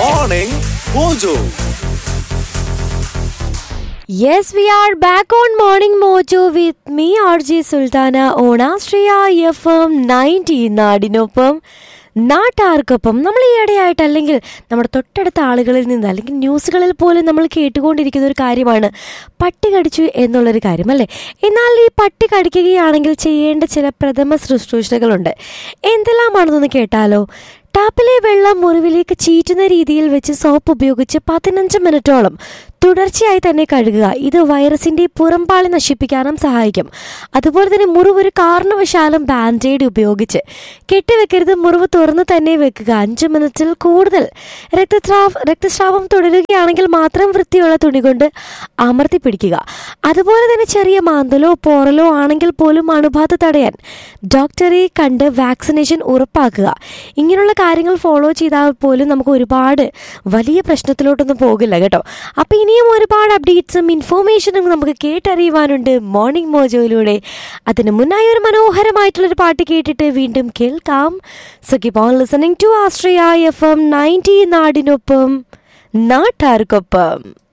Morning Mojo. Yes, we are back on Morning Mojo with me, RJ Sultana, on Astria FM 90 നാടിനൊപ്പം നാട്ടാർക്കൊപ്പം നമ്മൾ ഈയിടെയായിട്ട് അല്ലെങ്കിൽ നമ്മുടെ തൊട്ടടുത്ത ആളുകളിൽ നിന്ന് അല്ലെങ്കിൽ ന്യൂസുകളിൽ പോലും നമ്മൾ കേട്ടുകൊണ്ടിരിക്കുന്ന ഒരു കാര്യമാണ് പട്ടി കടിച്ചു എന്നുള്ളൊരു കാര്യം അല്ലേ എന്നാൽ ഈ പട്ടി കടിക്കുകയാണെങ്കിൽ ചെയ്യേണ്ട ചില പ്രഥമ ശുശ്രൂഷകളുണ്ട് എന്തെല്ലാമാണെന്നൊന്ന് കേട്ടാലോ ടാപ്പിലെ വെള്ളം മുറിവിലേക്ക് ചീറ്റുന്ന രീതിയിൽ വെച്ച് സോപ്പ് ഉപയോഗിച്ച് പതിനഞ്ച് മിനിറ്റോളം തുടർച്ചയായി തന്നെ കഴുകുക ഇത് വൈറസിന്റെ പുറംപാളി നശിപ്പിക്കാനും സഹായിക്കും അതുപോലെ തന്നെ മുറിവ് ഒരു കാരണവശാലും ബാൻഡേഡ് ഉപയോഗിച്ച് കെട്ടിവെക്കരുത് മുറിവ് തുറന്ന് തന്നെ വെക്കുക അഞ്ച് മിനിറ്റിൽ കൂടുതൽ രക്തസ്രാവ രക്തസ്രാവം തുടരുകയാണെങ്കിൽ മാത്രം വൃത്തിയുള്ള തുണി കൊണ്ട് അമർത്തി പിടിക്കുക അതുപോലെ തന്നെ ചെറിയ മാന്തലോ പോറലോ ആണെങ്കിൽ പോലും അണുബാധ തടയാൻ ഡോക്ടറെ കണ്ട് വാക്സിനേഷൻ ഉറപ്പാക്കുക ഇങ്ങനെയുള്ള കാര്യങ്ങൾ ഫോളോ ചെയ്താൽ പോലും നമുക്ക് ഒരുപാട് വലിയ പ്രശ്നത്തിലോട്ടൊന്നും പോകില്ല കേട്ടോ അപ്പോൾ ഇനിയും ഒരുപാട് അപ്ഡേറ്റ്സും ഇൻഫോർമേഷനും നമുക്ക് കേട്ടറിയുവാനുണ്ട് മോർണിംഗ് മോജോയിലൂടെ അതിന് മുന്നായി ഒരു മനോഹരമായിട്ടുള്ളൊരു പാട്ട് കേട്ടിട്ട് വീണ്ടും കേൾക്കാം so keep on listening to Astriya F M ninety നാടിനൊപ്പം നാട്ടാർക്കൊപ്പം